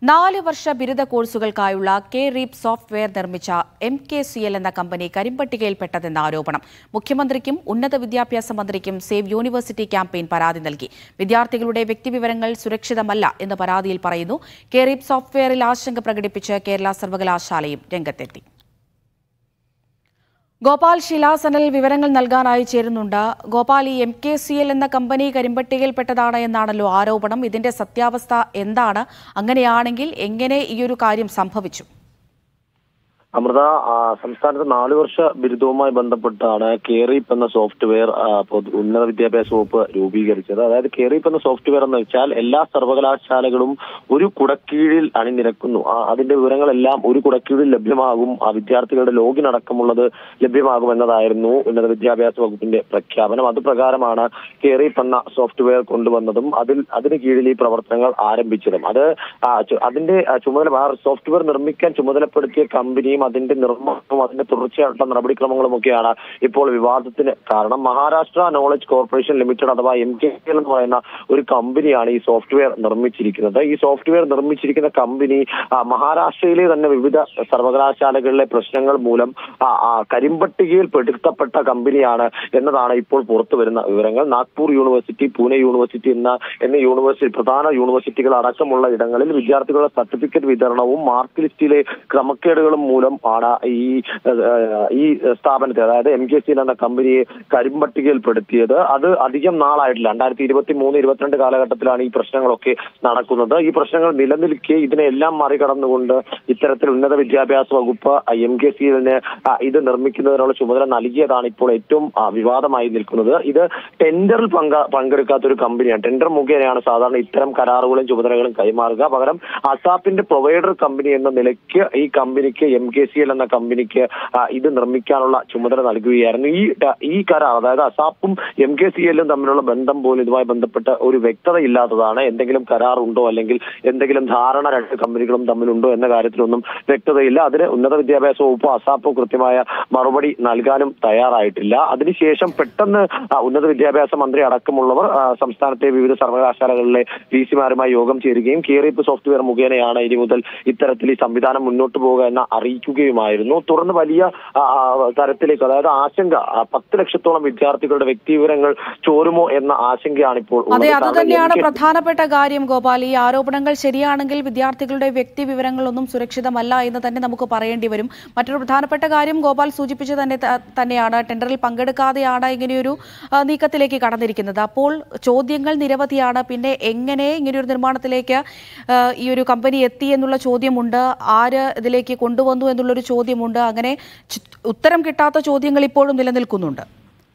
നാല് വർഷ ബിരുദ കോഴ്സുകൾക്കായുള്ള കെ റീപ് സോഫ്റ്റ്വെയർ നിർമ്മിച്ച എം കെ സി എൽ എന്ന കമ്പനി കരിമ്പട്ടികയിൽപ്പെട്ടതെന്ന ആരോപണം മുഖ്യമന്ത്രിക്കും ഉന്നത വിദ്യാഭ്യാസ മന്ത്രിക്കും സേവ് യൂണിവേഴ്സിറ്റി ക്യാമ്പയിൻ പരാതി നൽകി വിദ്യാർത്ഥികളുടെ വ്യക്തിവിവരങ്ങൾ സുരക്ഷിതമല്ല എന്ന് പരാതിയിൽ പറയുന്നു കെ റീപ് സോഫ്റ്റ്വെയറിൽ ആശങ്ക പ്രകടിപ്പിച്ച് കേരള സർവകലാശാലയും രംഗത്തെത്തി ഗോപാൽ ശിലാസനൽ വിവരങ്ങൾ നൽകാനായി ചേരുന്നുണ്ട് ഗോപാൽ ഈ എം കെ സി എൽ എന്ന കമ്പനി കരിമ്പട്ടികയിൽപ്പെട്ടതാണ് എന്നാണല്ലോ ആരോപണം ഇതിന്റെ സത്യാവസ്ഥ എന്താണ് അങ്ങനെയാണെങ്കിൽ എങ്ങനെ ഈ ഒരു കാര്യം സംഭവിച്ചു അമൃത ആ, സംസ്ഥാനത്ത് നാലു വർഷ ബിരുദവുമായി ബന്ധപ്പെട്ടാണ് കേറീപ്പ് എന്ന സോഫ്റ്റ്വെയർ ആ, പൊതു- ഉന്നത വിദ്യാഭ്യാസ വകുപ്പ് രൂപീകരിച്ചത് അതായത് കേറീപ്പ് എന്ന സോഫ്റ്റ്വെയർ എന്ന് വെച്ചാൽ എല്ലാ സർവകലാശാലകളും ഒരു കുടക്കീഴിൽ അണിനിരക്കുന്നു ആ, അതിന്റെ വിവരങ്ങളെല്ലാം ഒരു കുടക്കീഴിൽ ലഭ്യമാകും ആ വിദ്യാർത്ഥികളുടെ ലോഗിൻ അടക്കമുള്ളത് ലഭ്യമാകും എന്നതായിരുന്നു ഉന്നത വിദ്യാഭ്യാസ വകുപ്പിന്റെ പ്രഖ്യാപനം അത് പ്രകാരമാണ് കേറീപ്പ് എന്ന സോഫ്റ്റ്വെയർ കൊണ്ടുവന്നതും അതിൽ അതിന് കീഴിൽ ഈ പ്രവർത്തനങ്ങൾ ആരംഭിച്ചതും അത് ആ, ചു- അതിന്റെ ആ, ചുമതല ആ സോഫ്റ്റ്വെയർ നിർമ്മിക്കാൻ ചുമതലപ്പെടുത്തിയ കമ്പനിയും അതിന്റെ നിർമ്മാണവും അതിന്റെ തുടർച്ചയായിട്ടുള്ള നടപടിക്രമങ്ങളും ഒക്കെയാണ് ഇപ്പോൾ വിവാദത്തിന് കാരണം മഹാരാഷ്ട്ര നോളജ് കോർപ്പറേഷൻ ലിമിറ്റഡ് അഥവാ എം കെ എന്ന് പറയുന്ന ഒരു കമ്പനിയാണ് ഈ സോഫ്റ്റ്വെയർ നിർമ്മിച്ചിരിക്കുന്നത് ഈ സോഫ്റ്റ്വെയർ നിർമ്മിച്ചിരിക്കുന്ന കമ്പനി ആ, മഹാരാഷ്ട്രയിലെ തന്നെ വിവിധ സർവകലാശാലകളിലെ പ്രശ്നങ്ങൾ മൂലം ആ, ആ, കരിമ്പട്ടികയിൽ പെടുത്തപ്പെട്ട കമ്പനിയാണ് എന്നതാണ് ഇപ്പോൾ പുറത്തു വരുന്ന വിവരങ്ങൾ നാഗ്പൂർ യൂണിവേഴ്സിറ്റി പൂനെ യൂണിവേഴ്സിറ്റി എന്ന എന്നീ യൂണിവേഴ്സിറ്റി പ്രധാന യൂണിവേഴ്സിറ്റികൾ അടക്കമുള്ള ഇടങ്ങളിൽ വിദ്യാർത്ഥികളുടെ സർട്ടിഫിക്കറ്റ് വിതരണവും മാർക്ക് ലിസ്റ്റിലെ ക്രമക്കേടുകളും മൂലം ആണ് ഈ ഏഹ്, ഈ സ്ഥാപനത്തെ അതായത് എം കെ സി എന്ന കമ്പനിയെ കരിമ്പട്ടികയിൽപ്പെടുത്തിയത് അത് അധികം നാളായിട്ടില്ല രണ്ടായിരത്തി ഇരുപത്തി മൂന്ന് ഇരുപത്തിരണ്ട് കാലഘട്ടത്തിലാണ് ഈ പ്രശ്നങ്ങളൊക്കെ നടക്കുന്നത് ഈ പ്രശ്നങ്ങൾ നിലനിൽക്കെ ഇതിനെല്ലാം മറികടന്നുകൊണ്ട് ഇത്തരത്തിൽ ഉന്നത വിദ്യാഭ്യാസ വകുപ്പ് എം കെ സിയിലിന് ഇത് നിർമ്മിക്കുന്നതിനുള്ള ചുമതല നൽകിയതാണ് ഇപ്പോൾ ഏറ്റവും ആ, വിവാദമായി നിൽക്കുന്നത് ഇത് ടെൻഡറിൽ പങ്ക പങ്കെടുക്കാത്ത ഒരു കമ്പനിയാണ് ടെൻഡർ മുഖേനയാണ് സാധാരണ ഇത്തരം കരാറുകളും ചുമതലകളും കൈമാറുക പകരം അസാപ്പിന്റെ പ്രൊവൈഡർ കമ്പനി എന്ന നിലയ്ക്ക് ഈ കമ്പനിക്ക് എം കെ സി എൽ എന്ന കമ്പനിക്ക് ആ, ഇത് നിർമ്മിക്കാനുള്ള ചുമതല നൽകുകയായിരുന്നു ഈ ഈ കരാർ അതായത് അസാപ്പും എം കെ സി എല്ലും തമ്മിലുള്ള ബന്ധം പോലും ഇതുമായി ബന്ധപ്പെട്ട ഒരു വ്യക്തത ഇല്ലാത്തതാണ് എന്തെങ്കിലും കരാർ ഉണ്ടോ അല്ലെങ്കിൽ എന്തെങ്കിലും ധാരണ രണ്ട് കമ്പനികളും തമ്മിലുണ്ടോ എന്ന കാര്യത്തിലൊന്നും വ്യക്തതയില്ല അതിന് ഉന്നത വിദ്യാഭ്യാസ വകുപ്പ് അസാപ്പോ കൃത്യമായ മറുപടി നൽകാനും തയ്യാറായിട്ടില്ല അതിനുശേഷം പെട്ടെന്ന് ആ, ഉന്നത വിദ്യാഭ്യാസ മന്ത്രി അടക്കമുള്ളവർ ആ, സംസ്ഥാനത്തെ വിവിധ സർവകലാശാലകളിലെ വി സിമാരുമായി യോഗം ചേരുകയും കേറിപ്പ് സോഫ്റ്റ്വെയർ മുഖേനയാണ് ഇനി മുതൽ ഇത്തരത്തിൽ ഈ സംവിധാനം മുന്നോട്ട് പോകുക എന്ന് അറിയിക്കുകയുമായിരുന്നു തുടർന്ന് വലിയ ആ, ആ, തരത്തിലേക്ക് അതായത് ആശങ്ക ആ, പത്ത് ലക്ഷത്തോളം വിദ്യാർത്ഥികളുടെ വ്യക്തിവിവരങ്ങൾ ചോരുമോ എന്ന ആശങ്കയാണ് ഇപ്പോൾ ഉള്ളത്. അതെ അത് കാരണം തന്നെയാണ് എനിക്ക് പ്രധാനപ്പെട്ട കാര്യം ഗോപാൽ ഈ ആരോപണങ്ങൾ ശരിയാണെങ്കിൽ വിദ്യാർത്ഥികളുടെ വ്യക്തി വിവരങ്ങളൊന്നും സുരക്ഷിതമല്ല എന്ന് തന്നെ നമുക്ക് പറയേണ്ടി വരും മറ്റൊരു പ്രധാനപ്പെട്ട കാര്യം ഗോപാൽ സൂചിപ്പിച്ചു തന്നെ ത- തന്നെയാണ് ടെൻഡറിൽ പങ്കെടുക്കാതെയാണ് ഇങ്ങനെയൊരു ആ, നീക്കത്തിലേക്ക് കടന്നിരിക്കുന്നത് അപ്പോൾ ചോദ്യങ്ങൾ നിരവധിയാണ് പിന്നെ എങ്ങനെ ഇങ്ങനെയൊരു നിർമ്മാണത്തിലേക്ക് ആ, ഈ ഒരു കമ്പനി എത്തി എന്നുള്ള ചോദ്യമുണ്ട് ആര് ഇതിലേക്ക് കൊണ്ടുവന്നു എന്നുള്ളൊരു ചോദ്യമുണ്ട് അങ്ങനെ ചു- ഉത്തരം കിട്ടാത്ത ചോദ്യങ്ങൾ ഇപ്പോഴും നിലനിൽക്കുന്നുണ്ട്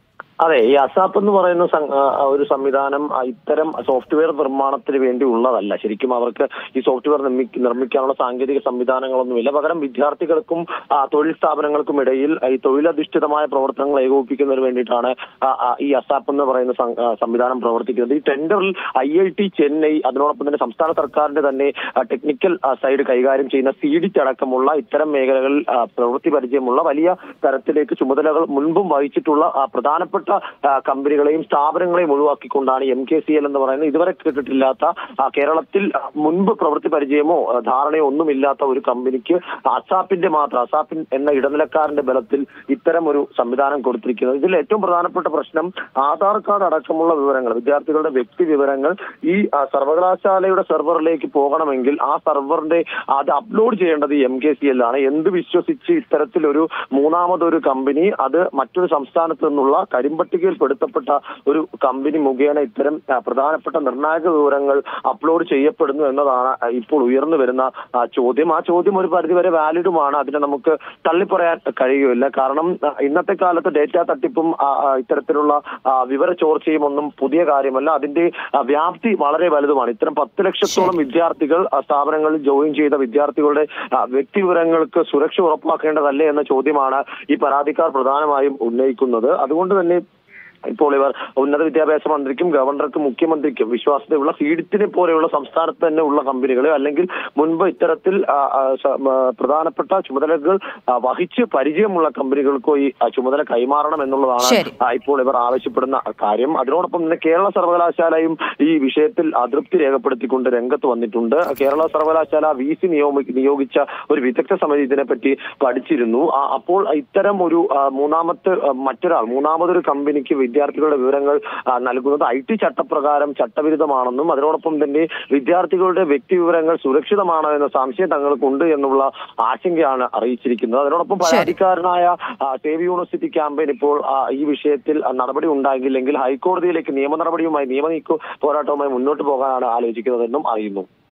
അതെ ഈ അസാപ്പ് എന്ന് പറയുന്ന സം- ആ, ആ, ഒരു സംവിധാനം ആ, ഇത്തരം സോഫ്റ്റ്വെയർ നിർമ്മാണത്തിന് വേണ്ടി ഉള്ളതല്ല ശരിക്കും അവർക്ക് ഈ സോഫ്റ്റ്വെയർ നിർമ്മി- നിർമ്മിക്കാനുള്ള സാങ്കേതിക സംവിധാനങ്ങളൊന്നുമില്ല പകരം വിദ്യാർത്ഥികൾക്കും ആ, തൊഴിൽ സ്ഥാപനങ്ങൾക്കും ഇടയിൽ ഈ തൊഴിലധിഷ്ഠിതമായ പ്രവർത്തനങ്ങൾ ഏകോപിപ്പിക്കുന്നതിന് വേണ്ടിയിട്ടാണ് ആ, ആ, ഈ അസാപ്പ് എന്ന് പറയുന്ന സം- ആ, സംവിധാനം പ്രവർത്തിക്കുന്നത് ഈ ടെൻഡറിൽ ഐ ഐ ടി ചെന്നൈ അതിനോടൊപ്പം തന്നെ സംസ്ഥാന സർക്കാരിന്റെ തന്നെ ആ, ടെക്നിക്കൽ ആ, സൈഡ് കൈകാര്യം ചെയ്യുന്ന സി ഡിറ്റ് അടക്കമുള്ള ഇത്തരം മേഖലകളിൽ ആ, പ്രവൃത്തി പരിചയമുള്ള വലിയ തരത്തിലേക്ക് ചുമതലകൾ മുൻപും വഹിച്ചിട്ടുള്ള ആ, പ്രധാനപ്പെട്ട ആ, കമ്പനികളെയും സ്ഥാപനങ്ങളെയും ഒഴിവാക്കിക്കൊണ്ടാണ് എം കെ സി എൽ എന്ന് പറയുന്നത് ഇതുവരെ കേട്ടിട്ടില്ലാത്ത ആ, കേരളത്തിൽ ആ, മുൻപ് പ്രവൃത്തി പരിചയമോ ആ, ധാരണയോ ഒന്നുമില്ലാത്ത ഒരു കമ്പനിക്ക് അസാപ്പിന്റെ മാത്രം അസാപ്പിൻ എന്ന ഇടനിലക്കാരന്റെ ബലത്തിൽ ഇത്തരം ഒരു സംവിധാനം കൊടുത്തിരിക്കുന്നത് ഇതിൽ ഏറ്റവും പ്രധാനപ്പെട്ട പ്രശ്നം ആധാർ കാർഡ് അടക്കമുള്ള വിവരങ്ങൾ വിദ്യാർത്ഥികളുടെ വ്യക്തി വിവരങ്ങൾ ഈ ആ, സർവകലാശാലയുടെ സെർവറിലേക്ക് പോകണമെങ്കിൽ ആ സെർവറിന്റെ അത് അപ്ലോഡ് ചെയ്യേണ്ടത് എം കെ സി എൽ ആണ് എന്ത് വിശ്വസിച്ച് ഇത്തരത്തിലൊരു മൂന്നാമതൊരു കമ്പനി അത് മറ്റൊരു സംസ്ഥാനത്ത് നിന്നുള്ള കരിമ്പട്ടികയിൽ പെടുത്തപ്പെട്ട ഒരു കമ്പനി മുഖേന ഇത്തരം ആ, പ്രധാനപ്പെട്ട നിർണായക വിവരങ്ങൾ അപ്ലോഡ് ചെയ്യപ്പെടുന്നു എന്നതാണ് ആ, ഇപ്പോൾ ഉയർന്നു വരുന്ന ആ, ചോദ്യം ആ ചോദ്യം ഒരു പരിധിവരെ വാലിഡുമാണ് അതിനെ നമുക്ക് തള്ളിപ്പറയാൻ കഴിയുകയില്ല കാരണം ആ, ഇന്നത്തെ കാലത്ത് ഡേറ്റ തട്ടിപ്പും ആ, ആ, ഇത്തരത്തിലുള്ള ആ, വിവര ചോർച്ചയും ഒന്നും പുതിയ കാര്യമല്ല അതിന്റെ ആ, വ്യാപ്തി വളരെ വലുതുമാണ് ഇത്തരം പത്ത് ലക്ഷത്തോളം വിദ്യാർത്ഥികൾ ആ, സ്ഥാപനങ്ങളിൽ ജോയിൻ ചെയ്ത വിദ്യാർത്ഥികളുടെ ആ, വ്യക്തി വിവരങ്ങൾക്ക് സുരക്ഷ ഉറപ്പാക്കേണ്ടതല്ലേ എന്ന ചോദ്യമാണ് ഈ പരാതിക്കാർ പ്രധാനമായും ഉന്നയിക്കുന്നത് അതുകൊണ്ട് തന്നെ ഇപ്പോൾ ഇവർ ഉന്നത വിദ്യാഭ്യാസ മന്ത്രിക്കും ഗവർണർക്കും മുഖ്യമന്ത്രിക്കും വിശ്വാസതയുള്ള സീഡിറ്റിനെ പോലെയുള്ള സംസ്ഥാനത്ത് തന്നെ ഉള്ള കമ്പനികളെ അല്ലെങ്കിൽ മുൻപ് ഇത്തരത്തിൽ ആ, ആ, സ- ആ, പ്രധാനപ്പെട്ട ചുമതലകൾ ആ, വഹിച്ച് പരിചയമുള്ള കമ്പനികൾക്കോ ഈ ആ, ചുമതല കൈമാറണം എന്നുള്ളതാണ് ശരി. ആ, ഇപ്പോൾ ഇവർ ആവശ്യപ്പെടുന്ന കാര്യം അതിനോടൊപ്പം തന്നെ കേരള സർവകലാശാലയും ഈ വിഷയത്തിൽ അതൃപ്തി രേഖപ്പെടുത്തിക്കൊണ്ട് രംഗത്ത് വന്നിട്ടുണ്ട് കേരള സർവകലാശാല വി സി നിയോഗിച്ച ഒരു വിദഗ്ധ സമിതി ഇതിനെപ്പറ്റി പഠിച്ചിരുന്നു ആ, അപ്പോൾ ഇത്തരം ഒരു ആ, മൂന്നാമത്തെ ആ, മറ്റൊരാൾ മൂന്നാമതൊരു കമ്പനിക്ക് വിദ്യാർത്ഥികളുടെ വിവരങ്ങൾ ആ, നൽകുന്നത് ഐ ടി ചട്ടപ്രകാരം ചട്ടവിരുദ്ധമാണെന്നും അതിനോടൊപ്പം തന്നെ വിദ്യാർത്ഥികളുടെ വ്യക്തി വിവരങ്ങൾ സുരക്ഷിതമാണോ എന്ന സംശയം തങ്ങൾക്കുണ്ട് എന്നുള്ള ആശങ്കയാണ് അറിയിച്ചിരിക്കുന്നത് അതിനോടൊപ്പം ശരി. പരാതിക്കാരനായ ആ, സേവ് യൂണിവേഴ്സിറ്റി ക്യാമ്പയിൻ ഇപ്പോൾ ആ, ഈ വിഷയത്തിൽ ആ, നടപടി ഉണ്ടാകില്ലെങ്കിൽ ഹൈക്കോടതിയിലേക്ക് നിയമ നടപടിയുമായി നിയമ നീക്ക പോരാട്ടവുമായി മുന്നോട്ട് പോകാനാണ് ആലോചിക്കുന്നതെന്നും അറിയുന്നു